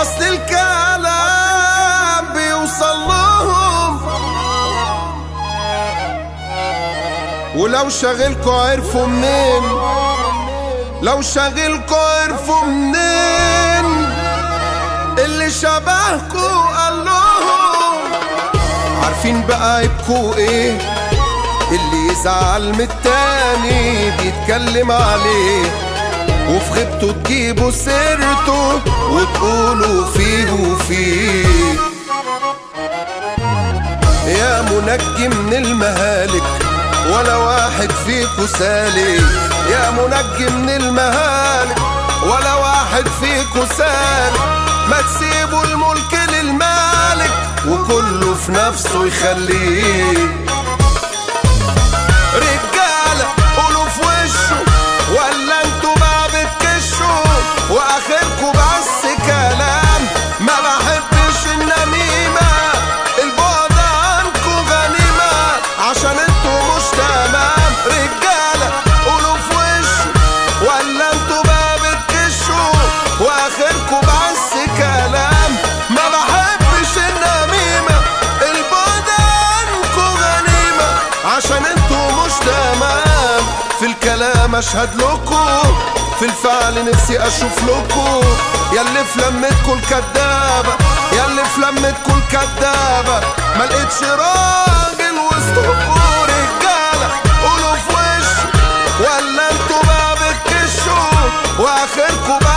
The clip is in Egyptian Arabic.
اصل الكلام بيوصل لهم ولو شاغلكوا عرفوا منين لو شاغلكوا عرفوا منين اللي شبهكوا قال لهم عارفين بقى عيبكوا ايه اللي يزعل من التاني بيتكلم عليه وفي غيبته تجيبوا سيرته وتقولوا فيه وفيه يا منجي من المهالك ولا واحد فيكو سالك يا منجي من المهالك ولا واحد فيكو سالك ما تسيبوا الملك للمالك وكله في نفسه يخليه رجالة قولوا في وشه ولا انتوا بقى بتكشوا واخركوا بس كلام ما بحبش النميمة البعد عنكوا غنيمة عشان انتوا مش تمام رجالة قولوا في وشه ولا انتوا بقى بتكشوا واخركوا بس كلام ما بحبش النميمة البعد عنكوا غنيمة عشان انتوا مش تمام في الكلام اشهد لكم في الفعل نفسي اشوف لكم ياللي في لمتكوا الكدابة ياللي في لمتكوا الكدابة ما لقيتش راجل وسطكوا رجالة قولوا في وشه ولا انتوا بقى بتكشوا واخركوا بقى